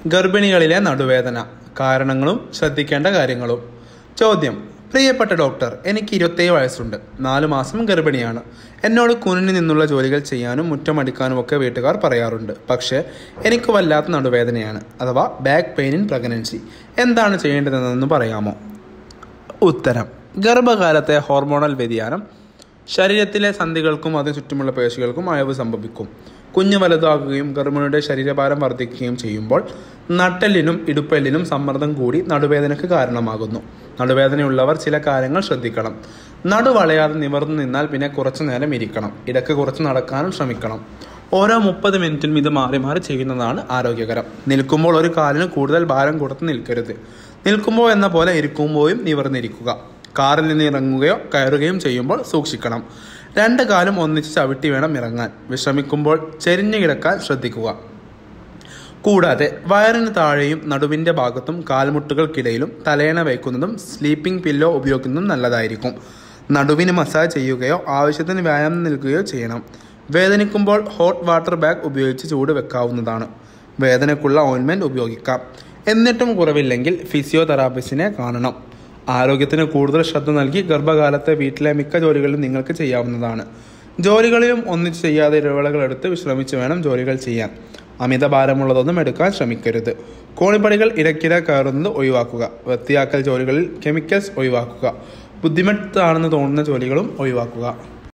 ഗർഭിണികളിലെ നടുവേദന കാരണങ്ങളും ശ്രദ്ധിക്കേണ്ട കാര്യങ്ങളും ചോദ്യം പ്രിയപ്പെട്ട ഡോക്ടർ എനിക്ക് ഇരുപത്തേഴ് വയസ്സുണ്ട് നാല് മാസം ഗർഭിണിയാണ് എന്നോട് കുനിഞ്ഞു നിന്നുള്ള ജോലികൾ ചെയ്യാനും മുറ്റമടിക്കാനും ഒക്കെ വീട്ടുകാർ പറയാറുണ്ട് പക്ഷേ എനിക്ക് വല്ലാത്ത നടുവേദനയാണ് അഥവാ ബാക്ക് പെയിൻ ഇൻ പ്രഗ്നൻസി എന്താണ് ചെയ്യേണ്ടതെന്ന് പറയാമോ ഉത്തരം ഗർഭകാലത്തെ ഹോർമോണൽ വ്യതിയാനം ശരീരത്തിലെ സന്ധികൾക്കും അതിനു ചുറ്റുമുള്ള പേശികൾക്കും അയവ് സംഭവിക്കും കുഞ്ഞ് വലുതാകുകയും ഗർഭിണിയുടെ ശരീരഭാരം വർദ്ധിക്കുകയും ചെയ്യുമ്പോൾ നട്ടെല്ലിനും ഇടുപ്പെല്ലിനും സമ്മർദ്ദം കൂടി നടുവേദനയ്ക്ക് കാരണമാകുന്നു നടുവേദനയുള്ളവർ ചില കാര്യങ്ങൾ ശ്രദ്ധിക്കണം നടു വളയാതെ നിവർന്നു നിന്നാൽ പിന്നെ കുറച്ചു നേരം ഇരിക്കണം ഇടയ്ക്ക് കുറച്ച് നടക്കാനും ശ്രമിക്കണം ഓരോ മുപ്പത് മിനിറ്റിലും ഇത് മാറി മാറി ചെയ്യുന്നതാണ് ആരോഗ്യകരം നിൽക്കുമ്പോൾ ഒരു കാലിന് കൂടുതൽ ഭാരം കൊടുത്ത് നിൽക്കരുത് നിൽക്കുമ്പോൾ എന്ന പോലെ ഇരിക്കുമ്പോഴും നിവർന്നിരിക്കുക കാറിൽ നിന്ന് ഇറങ്ങുകയോ കയറുകയും ചെയ്യുമ്പോൾ സൂക്ഷിക്കണം രണ്ട് കാലും ഒന്നിച്ച് ചവിട്ടി വേണം ഇറങ്ങാൻ വിശ്രമിക്കുമ്പോൾ ചെരിഞ്ഞു കിടക്കാൻ ശ്രദ്ധിക്കുക കൂടാതെ വയറിന് താഴെയും നടുവിൻ്റെ ഭാഗത്തും കാൽമുട്ടുകൾക്കിടയിലും തലയണ വയ്ക്കുന്നതും സ്ലീപ്പിംഗ് പില്ലോ ഉപയോഗിക്കുന്നതും നല്ലതായിരിക്കും നടുവിന് മസാജ് ചെയ്യുകയോ ആവശ്യത്തിന് വ്യായാമം നൽകുകയോ ചെയ്യണം വേദനിക്കുമ്പോൾ ഹോട്ട് വാട്ടർ ബാഗ് ഉപയോഗിച്ച് ചൂട് വെക്കാവുന്നതാണ് വേദനയ്ക്കുള്ള ഓയിൻമെൻറ്റ് ഉപയോഗിക്കാം എന്നിട്ടും കുറവില്ലെങ്കിൽ ഫിസിയോതെറാപ്പിസ്റ്റിനെ കാണണം ആരോഗ്യത്തിന് കൂടുതൽ ശ്രദ്ധ നൽകി ഗർഭകാലത്തെ വീട്ടിലെ മിക്ക ജോലികളും നിങ്ങൾക്ക് ചെയ്യാവുന്നതാണ് ജോലികളിലും ഒന്നിച്ച് ചെയ്യാതെ ഇടവേളകൾ എടുത്ത് വിശ്രമിച്ച് വേണം ജോലികൾ ചെയ്യാൻ അമിത ഭാരമുള്ളതൊന്നും എടുക്കാൻ ശ്രമിക്കരുത് കോണിപ്പടികൾ ഇടയ്ക്കിടെ കയറുന്നത് ഒഴിവാക്കുക വൃത്തിയാക്കൽ ജോലികളിൽ കെമിക്കൽസ് ഒഴിവാക്കുക ബുദ്ധിമുട്ടാണെന്ന് തോന്നുന്ന ജോലികളും ഒഴിവാക്കുക